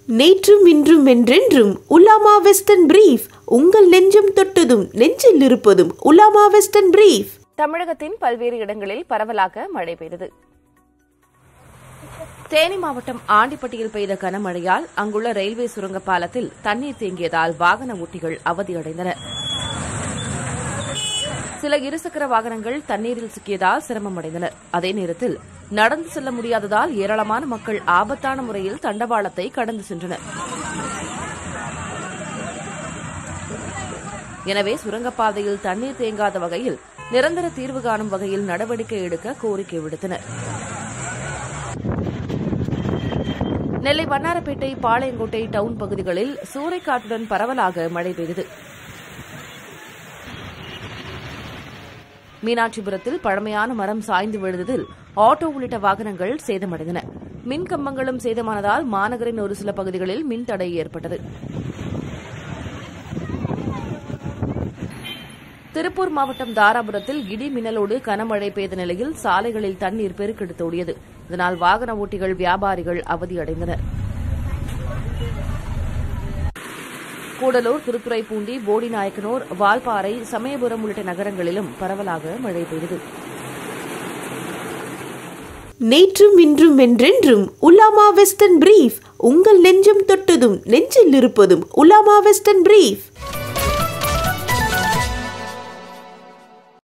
நேற்றும் இன்றும் என்றென்றும் உலாமா வெஸ்டர்ன் பிரீஃப் உங்கள் நெஞ்சம் தொட்டதும் நெஞ்சில் இருப்பதும் உலாமா வெஸ்டர்ன் பிரீஃப் தமிழகத்தின் பல்வேறு இடங்களில் பரவலாக மழை பெய்தது தேனி மாவட்டம் ஆண்டிப்பட்டியில் பெய்த கனமழையால் அங்குள்ள ரயில்வே சுரங்க பாலத்தில் தண்ணீர் தேங்கியதால் வாகன ஓட்டிகள் அவதியடைந்தனர் சில இருசக்கர வாகனங்கள் தண்ணீரில் சிக்கியதால் சிரமமடைந்தனர் அதே நேரத்தில் நடந்து செல்ல முடியாததால் ஏராளமான மக்கள் ஆபத்தான முறையில் தண்டவாளத்தை கடந்து சென்றனர் எனவே சுரங்கப்பாதையில் தண்ணீர் தேங்காத வகையில் நிரந்தர தீர்வு காணும் வகையில் நடவடிக்கை எடுக்க கோரிக்கை விடுத்தனர் நெல்லை வண்ணாரப்பேட்டை பாளையங்கோட்டை டவுன் பகுதிகளில் சூறைக்காற்றுடன் பரவலாக மழை பெய்தது மீனாட்சிபுரத்தில் பழமையான மரம் சாய்ந்து விழுந்ததில் ஆட்டோ உள்ளிட்ட வாகனங்கள் சேதமடைந்தன மின் கம்பங்களும் சேதமானதால் மாநகரின் ஒரு சில பகுதிகளில் மின்தடை ஏற்பட்டது திருப்பூர் மாவட்டம் தாராபுரத்தில் இடி மின்னலோடு கனமழை பெய்த நிலையில் சாலைகளில் தண்ணீர் பெருக்கெடுத்தோடியது இதனால் வாகன ஓட்டிகள் வியாபாரிகள் அவதியடைந்தனர் கூடலூர் திருத்துறைப்பூண்டி போடிநாயக்கனூர் வால்பாறை சமயபுரம் உள்ளிட்ட நகரங்களிலும் பரவலாக மழை பெய்தது நேற்றும் இன்றும் என்றென்றும் உலாமா வெஸ்டர்ன் பிரீஃப் உங்கள் நெஞ்சம் தொட்டதும் நெஞ்சில் இருப்பதும் உலாமா வெஸ்டர்ன் பிரீஃப்